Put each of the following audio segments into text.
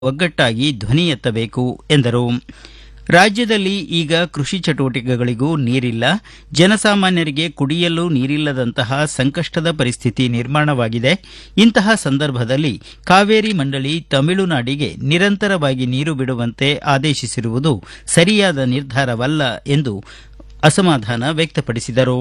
ಒಗ್ಗಟ್ಟಾಗಿ ಧ್ವನಿ ಎತ್ತಬೇಕು ಎಂದರು ರಾಜ್ಯದಲ್ಲಿ ಈಗ ಕೃಷಿ ಚಟುವಟಿಕೆಗಳಿಗೂ ನೀರಿಲ್ಲ ಜನಸಾಮಾನ್ಯರಿಗೆ ಕುಡಿಯಲು ನೀರಿಲ್ಲದಂತಹ ಸಂಕಷ್ಟದ ಪರಿಸ್ಥಿತಿ ನಿರ್ಮಾಣವಾಗಿದೆ ಇಂತಹ ಸಂದರ್ಭದಲ್ಲಿ ಕಾವೇರಿ ಮಂಡಳಿ ತಮಿಳುನಾಡಿಗೆ ನಿರಂತರವಾಗಿ ನೀರು ಬಿಡುವಂತೆ ಆದೇಶಿಸಿರುವುದು ಸರಿಯಾದ ನಿರ್ಧಾರವಲ್ಲ ಎಂದು ಅಸಮಾಧಾನ ವ್ಯಕ್ತಪಡಿಸಿದರು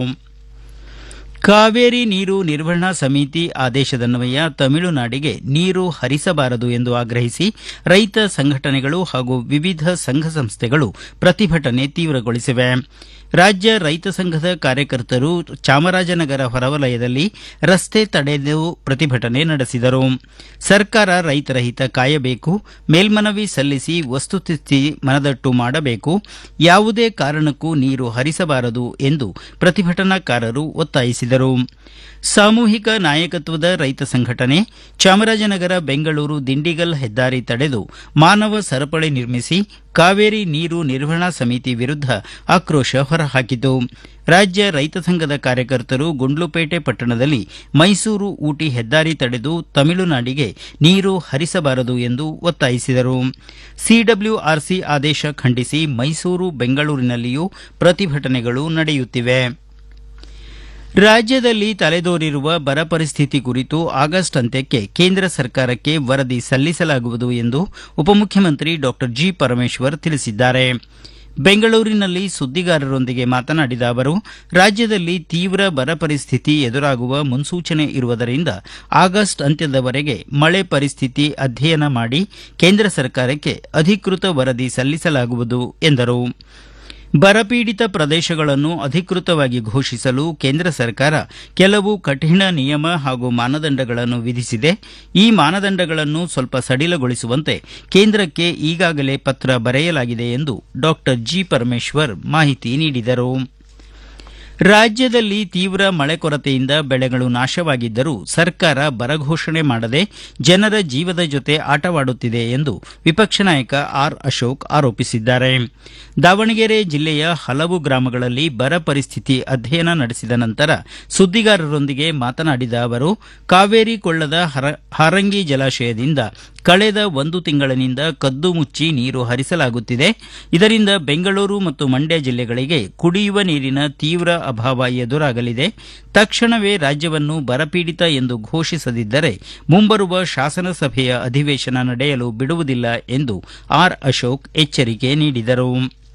ಕಾವೇರಿ ನೀರು ನಿರ್ವಹಣಾ ಸಮಿತಿ ಆದೇಶದನ್ವಯ ತಮಿಳುನಾಡಿಗೆ ನೀರು ಹರಿಸಬಾರದು ಎಂದು ಆಗ್ರಹಿಸಿ ರೈತ ಸಂಘಟನೆಗಳು ಹಾಗೂ ವಿವಿಧ ಸಂಘ ಸಂಸ್ಥೆಗಳು ಪ್ರತಿಭಟನೆ ತೀವ್ರಗೊಳಿಸಿವೆ ರಾಜ್ಯ ರೈತ ಸಂಘದ ಕಾರ್ಯಕರ್ತರು ಚಾಮರಾಜನಗರ ಹೊರವಲಯದಲ್ಲಿ ರಸ್ತೆ ತಡೆದು ಪ್ರತಿಭಟನೆ ನಡೆಸಿದರು ಸರ್ಕಾರ ರೈತರ ಹಿತ ಕಾಯಬೇಕು ಮೇಲ್ಮನವಿ ಸಲ್ಲಿಸಿ ವಸ್ತುಸ್ಥಿತಿ ಮನದಟ್ಟು ಮಾಡಬೇಕು ಯಾವುದೇ ಕಾರಣಕ್ಕೂ ನೀರು ಹರಿಸಬಾರದು ಎಂದು ಪ್ರತಿಭಟನಾಕಾರರು ಒತ್ತಾಯಿಸಿದರು ಸಾಮೂಹಿಕ ನಾಯಕತ್ವದ ರೈತ ಸಂಘಟನೆ ಚಾಮರಾಜನಗರ ಬೆಂಗಳೂರು ದಿಂಡಿಗಲ್ ಹೆದ್ದಾರಿ ತಡೆದು ಮಾನವ ಸರಪಳಿ ನಿರ್ಮಿಸಿ ಕಾವೇರಿ ನೀರು ನಿರ್ವಹಣಾ ಸಮಿತಿ ವಿರುದ್ಧ ಆಕ್ರೋಶ ಹೊರಹಾಕಿತು ರಾಜ್ಯ ರೈತ ಸಂಘದ ಕಾರ್ಯಕರ್ತರು ಗುಂಡ್ಲುಪೇಟೆ ಪಟ್ಟಣದಲ್ಲಿ ಮೈಸೂರು ಊಟಿ ಹೆದ್ದಾರಿ ತಡೆದು ತಮಿಳುನಾಡಿಗೆ ನೀರು ಹರಿಸಬಾರದು ಎಂದು ಒತ್ತಾಯಿಸಿದರು ಸಿಡಬ್ಲ್ಯೂಆರ್ಸಿ ಆದೇಶ ಖಂಡಿಸಿ ಮೈಸೂರು ಬೆಂಗಳೂರಿನಲ್ಲಿಯೂ ಪ್ರತಿಭಟನೆಗಳು ನಡೆಯುತ್ತಿವೆ ರಾಜ್ಯದಲ್ಲಿ ತಲೆದೋರಿರುವ ಬರ ಪರಿಸ್ಥಿತಿ ಕುರಿತು ಆಗಸ್ಟ್ ಅಂತ್ಯಕ್ಕೆ ಕೇಂದ್ರ ಸರ್ಕಾರಕ್ಕೆ ವರದಿ ಸಲ್ಲಿಸಲಾಗುವುದು ಎಂದು ಉಪಮುಖ್ಯಮಂತ್ರಿ ಡಾಕ್ಟರ್ ಜಿ ಪರಮೇಶ್ವರ್ ತಿಳಿಸಿದ್ದಾರೆ ಬೆಂಗಳೂರಿನಲ್ಲಿ ಸುದ್ದಿಗಾರರೊಂದಿಗೆ ಮಾತನಾಡಿದ ಅವರು ರಾಜ್ಯದಲ್ಲಿ ತೀವ್ರ ಬರ ಪರಿಸ್ಥಿತಿ ಎದುರಾಗುವ ಮುನ್ಸೂಚನೆ ಇರುವುದರಿಂದ ಆಗಸ್ಟ್ ಅಂತ್ಯದವರೆಗೆ ಮಳೆ ಪರಿಸ್ಥಿತಿ ಅಧ್ಯಯನ ಮಾಡಿ ಕೇಂದ್ರ ಸರ್ಕಾರಕ್ಕೆ ಅಧಿಕೃತ ವರದಿ ಸಲ್ಲಿಸಲಾಗುವುದು ಎಂದರು ಬರಪೀಡಿತ ಪ್ರದೇಶಗಳನ್ನು ಅಧಿಕೃತವಾಗಿ ಘೋಷಿಸಲು ಕೇಂದ್ರ ಸರ್ಕಾರ ಕೆಲವು ಕಠಿಣ ನಿಯಮ ಹಾಗೂ ಮಾನದಂಡಗಳನ್ನು ವಿಧಿಸಿದೆ ಈ ಮಾನದಂಡಗಳನ್ನು ಸ್ವಲ್ಪ ಸಡಿಲಗೊಳಿಸುವಂತೆ ಕೇಂದ್ರಕ್ಕೆ ಈಗಾಗಲೇ ಪತ್ರ ಬರೆಯಲಾಗಿದೆ ಎಂದು ಡಾಕ್ಟರ್ ಜಿ ಪರಮೇಶ್ವರ್ ಮಾಹಿತಿ ನೀಡಿದರು ರಾಜ್ಯದಲ್ಲಿ ತೀವ್ರ ಮಳೆ ಕೊರತೆಯಿಂದ ಬೆಳೆಗಳು ನಾಶವಾಗಿದ್ದರೂ ಸರ್ಕಾರ ಬರ ಘೋಷಣೆ ಮಾಡದೆ ಜನರ ಜೀವದ ಜೊತೆ ಆಟವಾಡುತ್ತಿದೆ ಎಂದು ವಿಪಕ್ಷ ನಾಯಕ ಆರ್ ಅಶೋಕ್ ಆರೋಪಿಸಿದ್ದಾರೆ ದಾವಣಗೆರೆ ಜಿಲ್ಲೆಯ ಹಲವು ಗ್ರಾಮಗಳಲ್ಲಿ ಬರ ಪರಿಸ್ಥಿತಿ ಅಧ್ಯಯನ ನಡೆಸಿದ ನಂತರ ಸುದ್ದಿಗಾರರೊಂದಿಗೆ ಮಾತನಾಡಿದ ಅವರು ಕಾವೇರಿ ಕೊಳ್ಳದ ಹಾರಂಗಿ ಜಲಾಶಯದಿಂದ ಕಳೆದ ಒಂದು ತಿಂಗಳಿನಿಂದ ಕದ್ದು ಮುಚ್ಚಿ ನೀರು ಹರಿಸಲಾಗುತ್ತಿದೆ ಇದರಿಂದ ಬೆಂಗಳೂರು ಮತ್ತು ಮಂಡ್ಯ ಜಿಲ್ಲೆಗಳಿಗೆ ಕುಡಿಯುವ ನೀರಿನ ತೀವ್ರ ಅಭಾವ ಎದುರಾಗಲಿದೆ ತಕ್ಷಣವೇ ರಾಜ್ಯವನ್ನು ಬರಪೀಡಿತ ಎಂದು ಘೋಷಿಸದಿದ್ದರೆ ಮುಂಬರುವ ಶಾಸನಸಭೆಯ ಅಧಿವೇಶನ ನಡೆಯಲು ಬಿಡುವುದಿಲ್ಲ ಎಂದು ಆರ್ ಅಶೋಕ್ ಎಚ್ಚರಿಕೆ ನೀಡಿದರು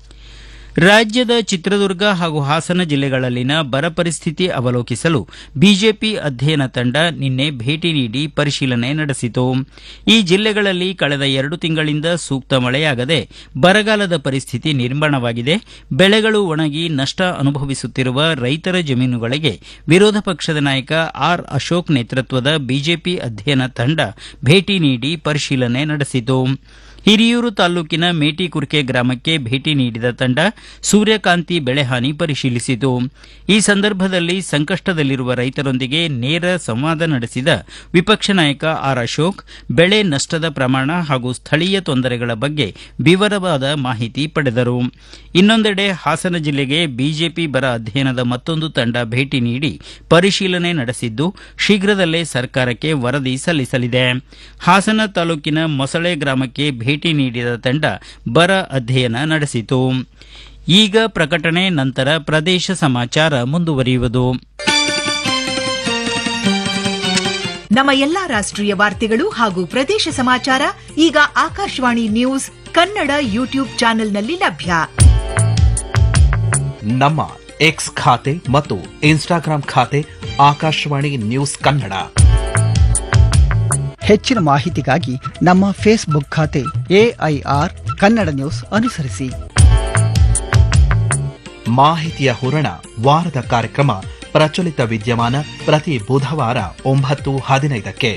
ರಾಜ್ಯದ ಚಿತ್ರದುರ್ಗ ಹಾಗೂ ಹಾಸನ ಜಿಲ್ಲೆಗಳಲ್ಲಿನ ಬರ ಪರಿಸ್ಥಿತಿ ಅವಲೋಕಿಸಲು ಬಿಜೆಪಿ ಅಧ್ಯಯನ ತಂಡ ನಿನ್ನೆ ಭೇಟಿ ನೀಡಿ ಪರಿಶೀಲನೆ ನಡೆಸಿತು ಈ ಜಿಲ್ಲೆಗಳಲ್ಲಿ ಕಳೆದ ಎರಡು ತಿಂಗಳಿಂದ ಸೂಕ್ತ ಮಳೆಯಾಗದೆ ಬರಗಾಲದ ಪರಿಸ್ಥಿತಿ ನಿರ್ಮಾಣವಾಗಿದೆ ಬೆಳೆಗಳು ಒಣಗಿ ನಷ್ಟ ಅನುಭವಿಸುತ್ತಿರುವ ರೈತರ ಜಮೀನುಗಳಿಗೆ ವಿರೋಧ ಪಕ್ಷದ ನಾಯಕ ಆರ್ ಅಶೋಕ್ ನೇತೃತ್ವದ ಬಿಜೆಪಿ ಅಧ್ಯಯನ ತಂಡ ಭೇಟಿ ನೀಡಿ ಪರಿಶೀಲನೆ ನಡೆಸಿತು ಹಿರಿಯೂರು ತಾಲೂಕಿನ ಮೇಟಿಕುರ್ಕೆ ಗ್ರಾಮಕ್ಕೆ ಭೇಟಿ ನೀಡಿದ ತಂಡ ಸೂರ್ಯಕಾಂತಿ ಬೆಳೆಹಾನಿ ಪರಿಶೀಲಿಸಿತು ಈ ಸಂದರ್ಭದಲ್ಲಿ ಸಂಕಷ್ಟದಲ್ಲಿರುವ ರೈತರೊಂದಿಗೆ ನೇರ ಸಂವಾದ ನಡೆಸಿದ ವಿಪಕ್ಷ ನಾಯಕ ಆರ್ ಅಶೋಕ್ ಬೆಳೆ ನಷ್ಟದ ಪ್ರಮಾಣ ಹಾಗೂ ಸ್ಥಳೀಯ ತೊಂದರೆಗಳ ಬಗ್ಗೆ ವಿವರವಾದ ಮಾಹಿತಿ ಪಡೆದರು ಇನ್ನೊಂದೆಡೆ ಹಾಸನ ಜಿಲ್ಲೆಗೆ ಬಿಜೆಪಿ ಬರ ಅಧ್ಯಯನದ ಮತ್ತೊಂದು ತಂಡ ಭೇಟಿ ನೀಡಿ ಪರಿಶೀಲನೆ ನಡೆಸಿದ್ದು ಶೀಘ್ರದಲ್ಲೇ ಸರ್ಕಾರಕ್ಕೆ ವರದಿ ಸಲ್ಲಿಸಲಿದೆ ಹಾಸನ ತಾಲೂಕಿನ ಮೊಸಳೆ ಗ್ರಾಮಕ್ಕೆ ಭೇಟಿ ನೀಡಿದ ತಂಡ ಬರ ಅಧ್ಯಯನ ನಡೆಸಿತು ಈಗ ಪ್ರಕಟಣೆ ನಂತರ ಪ್ರದೇಶ ಸಮಾಚಾರ ಮುಂದುವರಿಯುವುದು ನಮ್ಮ ಎಲ್ಲಾ ರಾಷ್ಟ್ರೀಯ ವಾರ್ತೆಗಳು ಹಾಗೂ ಪ್ರದೇಶ ಸಮಾಚಾರ ಈಗ ಆಕಾಶವಾಣಿ ನ್ಯೂಸ್ ಕನ್ನಡ ಯೂಟ್ಯೂಬ್ ಚಾನೆಲ್ನಲ್ಲಿ ಲಭ್ಯ ನಮ್ಮ ಎಕ್ಸ್ ಖಾತೆ ಮತ್ತು ಇನ್ಸ್ಟಾಗ್ರಾಂ ಖಾತೆ ಆಕಾಶವಾಣಿ ನ್ಯೂಸ್ ಕನ್ನಡ ಹೆಚ್ಚಿನ ಮಾಹಿತಿಗಾಗಿ ನಮ್ಮ ಫೇಸ್ಬುಕ್ ಖಾತೆ ಎಐಆರ್ ಕನ್ನಡ ನ್ಯೂಸ್ ಅನುಸರಿಸಿ ಮಾಹಿತಿಯ ಹೂರಣ ವಾರದ ಕಾರ್ಯಕ್ರಮ ಪ್ರಚಲಿತ ವಿದ್ಯಮಾನ ಪ್ರತಿ ಬುಧವಾರ ಒಂಬತ್ತು ಹದಿನೈದಕ್ಕೆ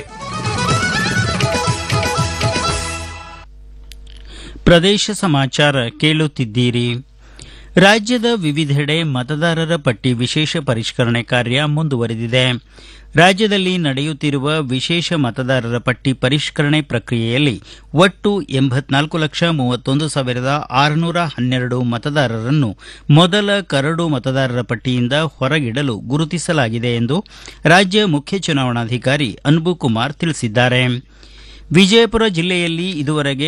ಪ್ರದೇಶ ಸಮಾಚಾರ ಕೇಳುತ್ತಿದ್ದೀರಿ ರಾಜ್ಯದ ವಿವಿಧೆಡೆ ಮತದಾರರ ಪಟ್ಟಿ ವಿಶೇಷ ಪರಿಷ್ಕರಣೆ ಕಾರ್ಯ ಮುಂದುವರೆದಿದೆ ರಾಜ್ಯದಲ್ಲಿ ನಡೆಯುತ್ತಿರುವ ವಿಶೇಷ ಮತದಾರರ ಪಟ್ಟಿ ಪರಿಷ್ಕರಣೆ ಪ್ರಕ್ರಿಯೆಯಲ್ಲಿ ಒಟ್ಟು ಎಂಬತ್ನಾಲ್ಕು ಲಕ್ಷ ಮೂವತ್ತೊಂದು ಸಾವಿರದ ಆರುನೂರ ಹನ್ನೆರಡು ಮತದಾರರನ್ನು ಮೊದಲ ಕರಡು ಮತದಾರರ ಪಟ್ಟಿಯಿಂದ ಹೊರಗಿಡಲು ಗುರುತಿಸಲಾಗಿದೆ ಎಂದು ರಾಜ್ಯ ಮುಖ್ಯ ಚುನಾವಣಾಧಿಕಾರಿ ಅನ್ಬು ಕುಮಾರ್ ತಿಳಿಸಿದ್ದಾರೆ ವಿಜಯಪುರ ಜಿಲ್ಲೆಯಲ್ಲಿ ಇದುವರೆಗೆ